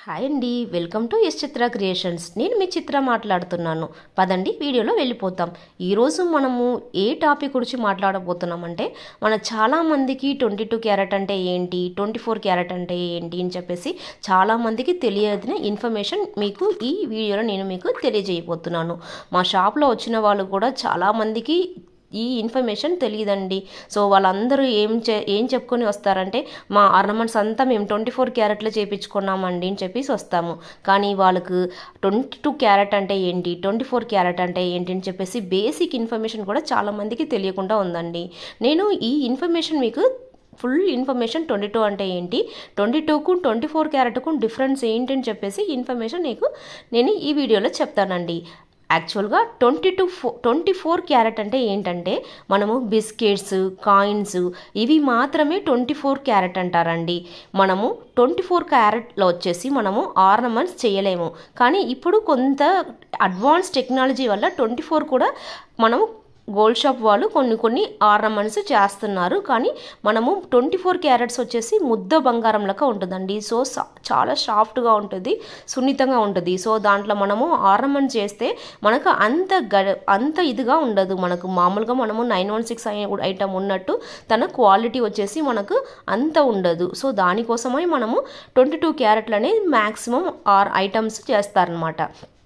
hi అండి welcome to S Chitra creations నేను మీ చిత్ర మాట్లాడుతున్నాను పదండి వీడియోలో వెళ్ళిపోతాం ఈరోజు మనము ఏ టాపిక్ గురించి మాట్లాడబోతున్నామంటే మన చాలామందికి ట్వంటీ టూ క్యారెట్ అంటే ఏంటి ట్వంటీ ఫోర్ క్యారెట్ అంటే ఏంటి అని చెప్పేసి చాలామందికి తెలియని ఇన్ఫర్మేషన్ మీకు ఈ వీడియోలో నేను మీకు తెలియజేయబోతున్నాను మా షాప్లో వచ్చిన వాళ్ళు కూడా చాలామందికి ఈ ఇన్ఫర్మేషన్ తెలియదండి సో వాళ్ళందరూ ఏం చే ఏం చెప్పుకొని వస్తారంటే మా ఆర్నమెంట్స్ అంతా మేము ట్వంటీ ఫోర్ క్యారెట్లో చేయించుకున్నామండి అని చెప్పేసి వస్తాము కానీ వాళ్ళకు ట్వంటీ టూ క్యారెట్ అంటే ఏంటి ట్వంటీ ఫోర్ క్యారెట్ అంటే ఏంటి అని చెప్పేసి బేసిక్ ఇన్ఫర్మేషన్ కూడా చాలామందికి తెలియకుండా ఉందండి నేను ఈ ఇన్ఫర్మేషన్ మీకు ఫుల్ ఇన్ఫర్మేషన్ ట్వంటీ టూ అంటే ఏంటి ట్వంటీ టూకు ట్వంటీ ఫోర్ క్యారెట్కు డిఫరెన్స్ ఏంటి అని చెప్పేసి ఇన్ఫర్మేషన్ నీకు నేను ఈ వీడియోలో చెప్తానండి యాక్చువల్గా ట్వంటీ టూ ఫో ట్వంటీ ఫోర్ క్యారెట్ అంటే ఏంటంటే మనము బిస్కెట్స్ కాయిన్స్ ఇవి మాత్రమే ట్వంటీ ఫోర్ క్యారెట్ అంటారండి మనము ట్వంటీ ఫోర్ క్యారెట్లో వచ్చేసి మనము ఆర్నమెంట్స్ చేయలేము కానీ ఇప్పుడు కొంత అడ్వాన్స్ టెక్నాలజీ వల్ల ట్వంటీ ఫోర్ కూడా మనము గోల్డ్ షాప్ వాళ్ళు కొన్ని కొన్ని ఆర్నమెంట్స్ చేస్తున్నారు కానీ మనము ట్వంటీ ఫోర్ క్యారెట్స్ వచ్చేసి ముద్ద బంగారం లెక్క ఉంటుందండి సో చాలా సాఫ్ట్గా ఉంటుంది సున్నితంగా ఉంటుంది సో దాంట్లో మనము ఆర్నమెంట్ చేస్తే మనకు అంత గ అంత ఇదిగా ఉండదు మనకు మామూలుగా మనము నైన్ వన్ సిక్స్ ఐటమ్ ఉన్నట్టు తన క్వాలిటీ వచ్చేసి మనకు అంత ఉండదు సో దానికోసమని మనము ట్వంటీ టూ క్యారెట్లనే మ్యాక్సిమం ఆర్ ఐటమ్స్ చేస్తారనమాట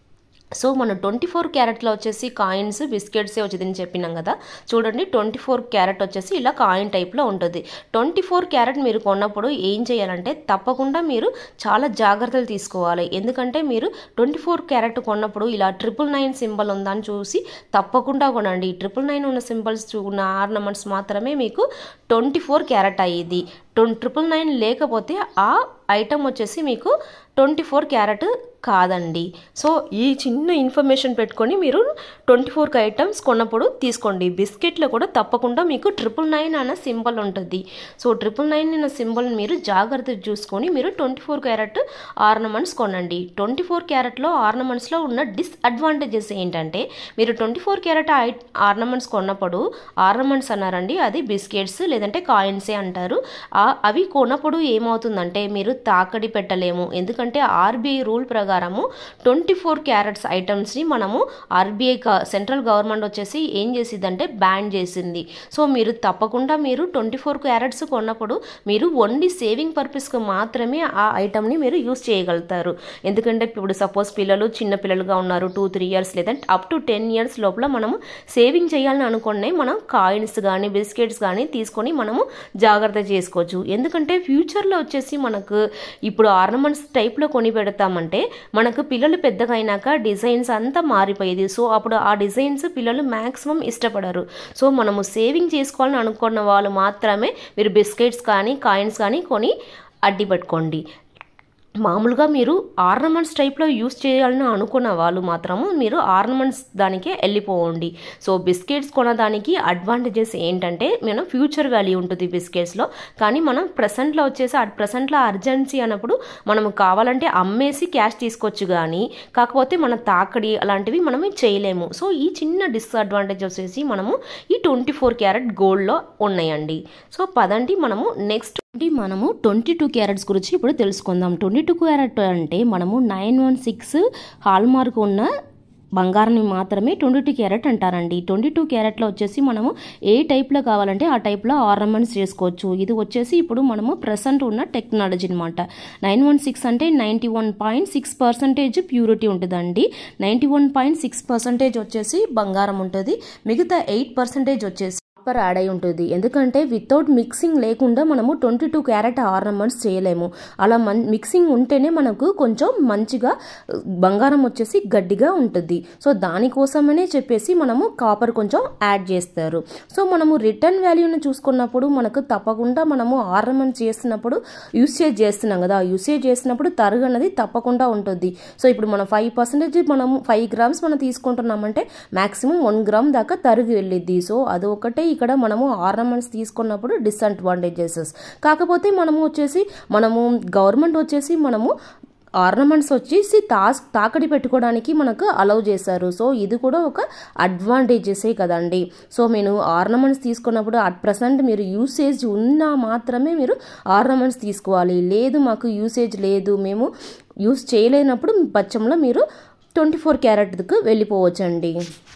సో మనం ట్వంటీ ఫోర్ క్యారెట్లో వచ్చేసి కాయిన్స్ బిస్కెట్సే వచ్చిందని చెప్పినాం కదా చూడండి ట్వంటీ ఫోర్ క్యారెట్ వచ్చేసి ఇలా కాయిన్ టైప్లో ఉంటుంది ట్వంటీ ఫోర్ క్యారెట్ మీరు కొన్నప్పుడు ఏం చేయాలంటే తప్పకుండా మీరు చాలా జాగ్రత్తలు తీసుకోవాలి ఎందుకంటే మీరు ట్వంటీ ఫోర్ క్యారెట్ కొన్నప్పుడు ఇలా ట్రిపుల్ నైన్ సింబల్ ఉందని చూసి తప్పకుండా కొనండి ట్రిపుల్ నైన్ ఉన్న సింబల్స్ ఉన్న ఆర్నమెంట్స్ మాత్రమే మీకు ట్వంటీ ఫోర్ క్యారెట్ అయ్యేది ట్వం ట్రిపుల్ నైన్ లేకపోతే ఆ ఐటమ్ వచ్చేసి మీకు ట్వంటీ ఫోర్ క్యారెట్ కాదండి సో ఈ చిన్న ఇన్ఫర్మేషన్ పెట్టుకొని మీరు ట్వంటీ ఫోర్ ఐటమ్స్ కొన్నప్పుడు తీసుకోండి బిస్కెట్లో కూడా తప్పకుండా మీకు ట్రిపుల్ నైన్ అన్న సింబల్ ఉంటుంది సో ట్రిపుల్ నైన్ అన్న సింబల్ మీరు జాగ్రత్త చూసుకొని మీరు ట్వంటీ ఫోర్ క్యారెట్ ఆర్నమెంట్స్ కొనండి ట్వంటీ ఫోర్ క్యారెట్లో ఆర్నమెంట్స్లో ఉన్న డిస్అడ్వాంటేజెస్ ఏంటంటే మీరు ట్వంటీ ఫోర్ క్యారెట్ ఆర్నమెంట్స్ కొన్నప్పుడు ఆర్నమెంట్స్ అన్నారండి అది బిస్కెట్స్ లేదంటే కాయిన్సే అంటారు అవి కొన్నప్పుడు ఏమవుతుందంటే మీరు తాకడి పెట్టలేము ఎందుకంటే ఆర్బీఐ రూల్ ప్రకారము ట్వంటీ ఫోర్ క్యారెట్స్ ఐటమ్స్ని మనము ఆర్బీఐ సెంట్రల్ గవర్నమెంట్ వచ్చేసి ఏం చేసిందంటే బ్యాన్ చేసింది సో మీరు తప్పకుండా మీరు ట్వంటీ ఫోర్ క్యారెట్స్ కొన్నప్పుడు మీరు ఓన్లీ సేవింగ్ పర్పస్కి మాత్రమే ఆ ఐటమ్ని మీరు యూస్ చేయగలుగుతారు ఎందుకంటే ఇప్పుడు సపోజ్ పిల్లలు చిన్న పిల్లలుగా ఉన్నారు టూ త్రీ ఇయర్స్ లేదంటే అప్ టు టెన్ ఇయర్స్ లోపల మనము సేవింగ్ చేయాలని అనుకునే మనం కాయిన్స్ కానీ బిస్కెట్స్ కానీ తీసుకొని మనము జాగ్రత్త చేసుకోవచ్చు ఎందుకంటే ఫ్యూచర్లో వచ్చేసి మనకు ఇప్పుడు ఆర్నమెంట్స్ టైప్లో కొని పెడతామంటే మనకు పిల్లలు పెద్దగా అయినాక డిజైన్స్ అంతా మారిపోయేది సో అప్పుడు ఆ డిజైన్స్ పిల్లలు మ్యాక్సిమం ఇష్టపడరు సో మనము సేవింగ్ చేసుకోవాలని అనుకున్న వాళ్ళు మాత్రమే మీరు బిస్కెట్స్ కానీ కాయిన్స్ కానీ కొని అడ్డి పెట్టుకోండి మామూలుగా మీరు ఆర్నమెంట్స్ టైప్లో యూస్ చేయాలని అనుకున్న వాళ్ళు మాత్రము మీరు ఆర్నమెంట్స్ దానికే వెళ్ళిపోవండి సో బిస్కెట్స్ కొనడానికి అడ్వాంటేజెస్ ఏంటంటే మనం ఫ్యూచర్ వాల్యూ ఉంటుంది బిస్కెట్స్లో కానీ మనం ప్రజెంట్లో వచ్చేసి అట్ ప్రజెంట్లో అర్జెన్సీ అన్నప్పుడు మనం కావాలంటే అమ్మేసి క్యాష్ తీసుకోవచ్చు కానీ కాకపోతే మన తాకడి అలాంటివి మనం చేయలేము సో ఈ చిన్న డిస్అడ్వాంటేజ్ వచ్చేసి మనము ఈ ట్వంటీ ఫోర్ క్యారెట్ గోల్డ్లో ఉన్నాయండి సో పదండి మనము నెక్స్ట్ మనము ట్వంటీ టూ క్యారెట్స్ గురించి ఇప్పుడు తెలుసుకుందాం ట్వంటీ టూ క్యారెట్ అంటే మనము nine one six hallmark ఉన్న బంగారాన్ని మాత్రమే ట్వంటీ టూ క్యారెట్ అంటారండి ట్వంటీ టూ క్యారెట్లో వచ్చేసి మనము ఏ టైప్లో కావాలంటే ఆ టైప్లో ఆర్నమెంట్స్ చేసుకోవచ్చు ఇది వచ్చేసి ఇప్పుడు మనము ప్రజెంట్ ఉన్న టెక్నాలజీ అనమాట నైన్ వన్ సిక్స్ అంటే ninety one point six percentage purity ఉంటుందండి ninety one point six percentage వచ్చేసి బంగారం ఉంటుంది మిగతా ఎయిట్ పర్సెంటేజ్ వచ్చేసి కాపర్ యాడ్ అయి ఉంటుంది ఎందుకంటే వితౌట్ మిక్సింగ్ లేకుండా మనము ట్వంటీ టూ క్యారెట్ ఆర్నమెంట్స్ చేయలేము అలా మన్ మిక్సింగ్ ఉంటేనే మనకు కొంచెం మంచిగా బంగారం వచ్చేసి గట్టిగా ఉంటుంది సో దానికోసమనే చెప్పేసి మనము కాపర్ కొంచెం యాడ్ చేస్తారు సో మనము రిటర్న్ వాల్యూని చూసుకున్నప్పుడు మనకు తప్పకుండా మనము ఆర్నమెంట్ చేస్తున్నప్పుడు యూసేజ్ చేస్తున్నాం కదా యూసేజ్ చేసినప్పుడు తరుగు అన్నది తప్పకుండా ఉంటుంది సో ఇప్పుడు మనం ఫైవ్ పర్సెంటేజ్ మనము ఫైవ్ గ్రామ్స్ మనం తీసుకుంటున్నామంటే మాక్సిమం వన్ గ్రామ్ దాకా తరుగు వెళ్ళిద్ది సో అది ఒకటే ఇక్కడ మనము ఆర్నమెంట్స్ తీసుకున్నప్పుడు డిసడ్వాంటేజెస్ కాకపోతే మనము వచ్చేసి మనము గవర్నమెంట్ వచ్చేసి మనము ఆర్నమెంట్స్ వచ్చేసి తాస్ తాకడి పెట్టుకోవడానికి మనకు అలౌ చేశారు సో ఇది కూడా ఒక అడ్వాంటేజెసే కదండి సో నేను ఆర్నమెంట్స్ తీసుకున్నప్పుడు అట్ ప్రజెంట్ మీరు యూసేజ్ ఉన్నా మాత్రమే మీరు ఆర్నమెంట్స్ తీసుకోవాలి లేదు మాకు యూసేజ్ లేదు మేము యూస్ చేయలేనప్పుడు బచ్చంలో మీరు ట్వంటీ ఫోర్ క్యారెట్కి వెళ్ళిపోవచ్చండి